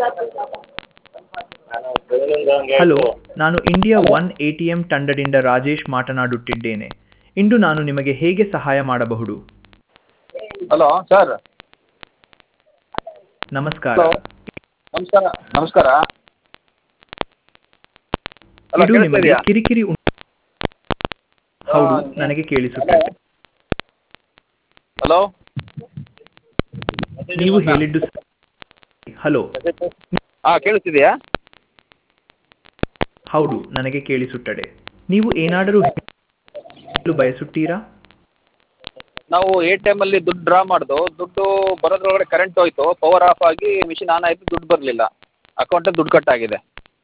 hello ನಾನು India one A T M ತಂಡದಿಂದ ರಾಜೇಶ್ ಮಾತನಾಡುತ್ತಿದ್ದೇನೆ ಇಂದು ನಾನು ನಿಮಗೆ ಹೇಗೆ ಸಹಾಯ ಮಾಡಬಹುದು ಹಲೋ ಸರ್ ನಮಸ್ಕಾರ ಹಲೋ ನಮಸ್ಕಾರ ನಮಸ್ಕಾರ ಹಲೋ ಇದು ನಿಮಗೆ ಕೇಳಿಸ್ತಿದೆಯಾ ಕಿರಿಕಿರಿ ಉಂಟು ಹೌದು ನನಗೆ ಕೇಳಿಸುತ್ತದೆ ಹಲೋ ನೀವು ಹೇಳಿದ್ದು ಸ- ಹಲೋ ಹಾಂ ಕೇಳಿಸ್ತಿದೆಯಾ ಹೌದು ನನಗೆ ಕೇಳಿಸುತ್ತದೆ ನೀವು ಏನಾದರೂ ಹೇಳಲು ಬಯಸುತ್ತೀರಾ ನಾವು ಎ ಟಿ ಎಮ್ಮಲ್ಲಿ ದುಡ್ಡು ಡ್ರಾ ಮಾಡ್ದು ದುಡ್ಡು ಬರೋದ್ರೊಳಗಡೆ ಕರೆಂಟ್ ಹೋಯ್ತು ಪವರ್ ಆಫ್ ಆಗಿ ಮಿಷಿನ್ ಆನ್ ಆಯಿತು ದುಡ್ಡು ಬರಲಿಲ್ಲ ಅಕೌಂಟಿಗೆ ದುಡ್ಡು ಕಟ್ ಆಗಿದೆ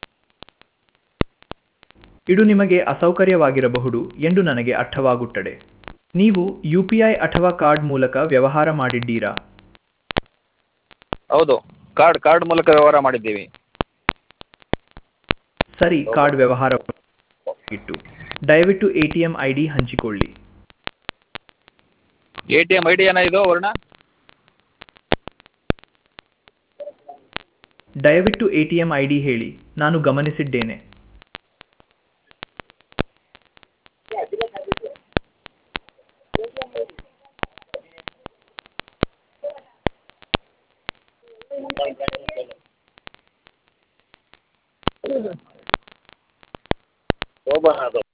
ಇದು ನಿಮಗೆ ಅಸೌಕರ್ಯವಾಗಿರಬಹುದು ಎಂದು ನನಗೆ ಅರ್ಥವಾಗುತ್ತದೆ ನೀವು ಯು ಪಿ ಐ ಅಥವಾ ಕಾರ್ಡ್ ಮೂಲಕ ವ್ಯವಹಾರ ಮಾಡಿದ್ದೀರಾ ಹೌದು ಕಾರ್ಡ್ ಕಾರ್ಡ್ ಮೂಲಕ ವ್ಯವಹಾರ ಮಾಡಿದ್ದೀವಿ ಸರಿ ಕಾರ್ಡ್ ವ್ಯವಹಾರ ಇಟ್ಟು ದಯವಿಟ್ಟು A T M I D ಹಂಚಿಕೊಳ್ಳಿ A T M I D ಏನೋ ಇದು ವರ್ಣ ದಯವಿಟ್ಟು A T M I D ಹೇಳಿ ನಾನು ಗಮನಿಸಿದ್ದೇನೆ